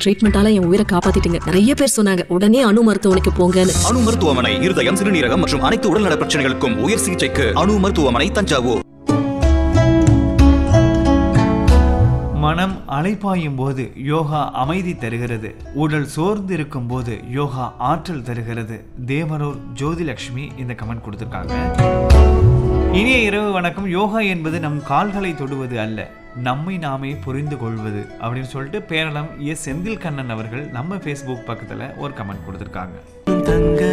ட்ரீட்மெண்டால என் உயிரை காப்பாத்திட்டீங்க நிறைய பேர் சொன்னாங்க உடனே அணு மருத்துவமனைக்கு போங்கன்னு அணு மருத்துவமனை இருதயம் சிறுநீரகம் மற்றும் அனைத்து உடல்நல பிரச்சனைகளுக்கும் உயர் சிகிச்சைக்கு அணு மருத்துவமனை தஞ்சாவூர் மனம் அலைப்பாயும் போது யோகா அமைதி தருகிறது உடல் சோர்ந்து இருக்கும் போது யோகா ஆற்றல் தருகிறது தேவனூர் ஜோதிலட்சுமி இந்த கமெண்ட் கொடுத்துருக்காங்க இனிய இரவு வணக்கம் யோகா என்பது நம் கால்களை தொடுவது அல்ல நம்மை நாமே புரிந்து கொள்வது அப்படின்னு சொல்லிட்டு பேரளம் எஸ் செந்தில் கண்ணன் அவர்கள் நம்ம ஃபேஸ்புக் பக்கத்தில் ஒரு கமெண்ட் கொடுத்துருக்காங்க தங்க